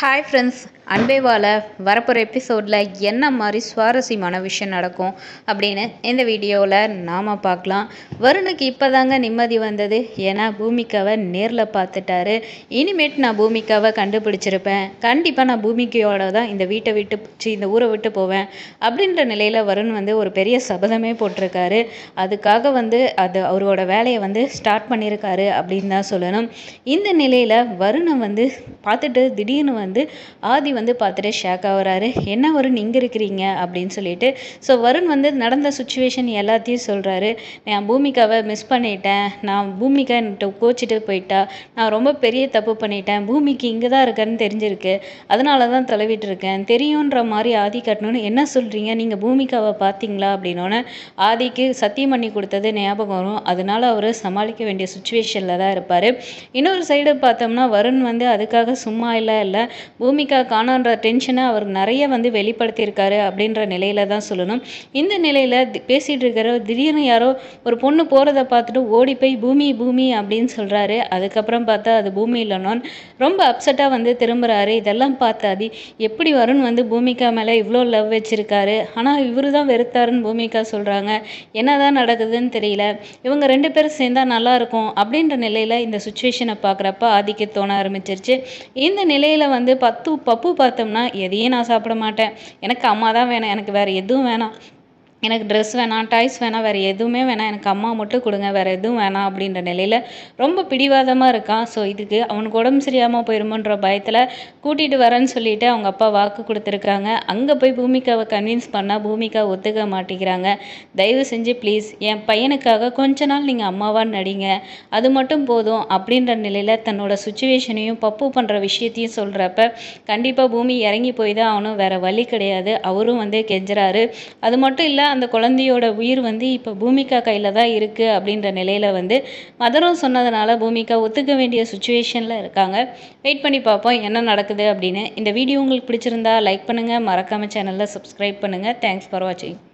hi friends அன்பேவால வரப்போகிற எபிசோடில் என்ன மாதிரி சுவாரஸ்யமான விஷயம் நடக்கும் அப்படின்னு இந்த வீடியோவில் நாம் பார்க்கலாம் வருணுக்கு இப்போ தாங்க நிம்மதி வந்தது ஏன்னா பூமிக்காவை நேரில் பார்த்துட்டாரு இனிமேட் நான் பூமிக்காவை கண்டுபிடிச்சிருப்பேன் கண்டிப்பாக நான் பூமிக்கையோட தான் இந்த வீட்டை விட்டு சி இந்த ஊரை விட்டு போவேன் அப்படின்ற நிலையில் வருண் வந்து ஒரு பெரிய சபதமே போட்டிருக்காரு அதுக்காக வந்து அது அவரோட வேலையை வந்து ஸ்டார்ட் பண்ணியிருக்காரு அப்படின்னு தான் சொல்லணும் இந்த நிலையில் வருணை வந்து பார்த்துட்டு திடீர்னு வந்து ஆதி வந்து பார்த்துட்டு ஷேக் ஆகுறாரு என்ன வருண் இங்கே இருக்கிறீங்க அப்படின்னு சொல்லிட்டு ஸோ வருண் வந்து நடந்த சுச்சுவேஷன் எல்லாத்தையும் சொல்கிறாரு நான் பூமிக்காவை மிஸ் பண்ணிட்டேன் நான் பூமிக்கா என்கிட்ட கோச்சிட்டு போயிட்டா நான் ரொம்ப பெரிய தப்பு பண்ணிட்டேன் பூமிக்கு இங்கே தான் இருக்கேன்னு தெரிஞ்சிருக்கு அதனால தான் தொலைவிட்டு இருக்கேன் தெரியுன்ற மாதிரி ஆதி கட்டணும்னு என்ன சொல்கிறீங்க நீங்கள் பூமிக்காவை பார்த்தீங்களா அப்படின்னோடனே ஆதிக்கு சத்தியம் பண்ணி கொடுத்தது ஞாபகம் வரும் அதனால அவர் சமாளிக்க வேண்டிய சுச்சுவேஷனில் தான் இருப்பார் இன்னொரு சைடு பார்த்தோம்னா வருண் வந்து அதுக்காக சும்மா இல்லை இல்லை பூமிக்கா காணோன்ற டென்ஷனை அவர் நிறைய வந்து வெளிப்படுத்தியிருக்காரு அப்படின்ற நிலையில தான் சொல்லணும் இந்த நிலையில் பேசிகிட்டு இருக்கிற திடீர்னு யாரோ ஒரு பொண்ணு போகிறத பார்த்துட்டு ஓடி போய் பூமி பூமி அப்படின்னு சொல்கிறாரு அதுக்கப்புறம் பார்த்தா அது பூமி இல்லைனோன்னு ரொம்ப அப்செட்டாக வந்து திரும்புகிறாரு இதெல்லாம் பார்த்தாதி எப்படி வருண் வந்து பூமிக்கா மேலே இவ்வளோ லவ் வச்சுருக்காரு ஆனால் இவரு தான் வெறுத்தாருன்னு பூமிக்கா சொல்கிறாங்க என்னதான் நடக்குதுன்னு தெரியல இவங்க ரெண்டு பேரும் சேர்ந்தா நல்லா இருக்கும் அப்படின்ற நிலையில் இந்த சுச்சுவேஷனை பார்க்குறப்ப ஆதிக்கு தோண ஆரம்பிச்சிருச்சு இந்த நிலையில் வந்து பத்து பப்பு பார்த்தோம்னா எதையும் நான் சாப்பிட மாட்டேன் எனக்கு அம்மா தான் வேணும் எனக்கு வேறு எதுவும் வேணாம் எனக்கு ட்ரெஸ் வேணாம் டாய்ஸ் வேணாம் வேறு எதுவுமே வேணாம் எனக்கு அம்மா மட்டும் கொடுங்க வேறு எதுவும் வேணாம் அப்படின்ற நிலையில் ரொம்ப பிடிவாதமாக இருக்கான் ஸோ இதுக்கு அவனுக்கு உடம்பு சரியாமல் போயிருமோன்ற பயத்தில் கூட்டிகிட்டு வரேன்னு சொல்லிட்டு அவங்க அப்பா வாக்கு கொடுத்துருக்காங்க அங்கே போய் பூமிக்காவை கன்வின்ஸ் பண்ணால் பூமிக்கா ஒத்துக்க மாட்டேங்கிறாங்க தயவு செஞ்சு ப்ளீஸ் என் பையனுக்காக கொஞ்ச நாள் நீங்கள் அம்மாவான்னு நடிங்க அது மட்டும் போதும் அப்படின்ற நிலையில் தன்னோட சுச்சுவேஷனையும் பப்பு பண்ணுற விஷயத்தையும் சொல்கிறப்ப கண்டிப்பாக பூமி இறங்கி போய் தான் அவனும் வேறு வழி கிடையாது அவரும் வந்து கெஞ்சுறாரு அது மட்டும் இல்லை அந்த குழந்தையோட உயிர் வந்து இப்போ பூமிகா கையில் தான் இருக்குது அப்படின்ற நிலையில் வந்து மதரும் சொன்னதுனால பூமிகா ஒத்துக்க வேண்டிய சுச்சுவேஷனில் இருக்காங்க வெயிட் பண்ணி பார்ப்போம் என்ன நடக்குது அப்படின்னு இந்த வீடியோ உங்களுக்கு பிடிச்சிருந்தா லைக் பண்ணுங்கள் மறக்காமல் சேனலில் சப்ஸ்கிரைப் பண்ணுங்கள் தேங்க்ஸ் ஃபார் வாட்சிங்